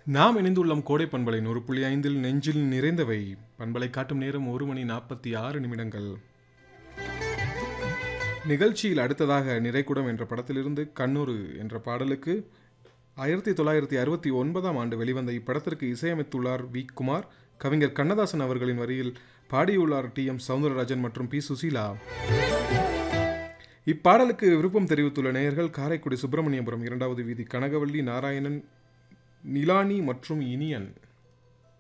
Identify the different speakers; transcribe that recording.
Speaker 1: நாம் இணைந்துள்ளோம் கோடை பண்பலை நூறு புள்ளி ஐந்தில் நெஞ்சில் நிறைந்தவை பண்பலை காட்டும் நேரம் ஒரு மணி நாற்பத்தி ஆறு நிமிடங்கள் நிகழ்ச்சியில் அடுத்ததாக நிறைக்குடம் என்ற படத்திலிருந்து கண்ணூறு என்ற பாடலுக்கு ஆயிரத்தி தொள்ளாயிரத்தி அறுபத்தி ஒன்பதாம் ஆண்டு வெளிவந்த இப்படத்திற்கு இசையமைத்துள்ளார் வி குமார் கவிஞர் கண்ணதாசன் அவர்களின் வரியில் பாடியுள்ளார் டி எம் சவுந்தரராஜன் மற்றும் பி சுசீலா இப்பாடலுக்கு விருப்பம் தெரிவித்துள்ள நேயர்கள் காரைக்குடி சுப்பிரமணியபுரம் இரண்டாவது வீதி கனகவள்ளி நாராயணன் நிலானி மற்றும் இனியன்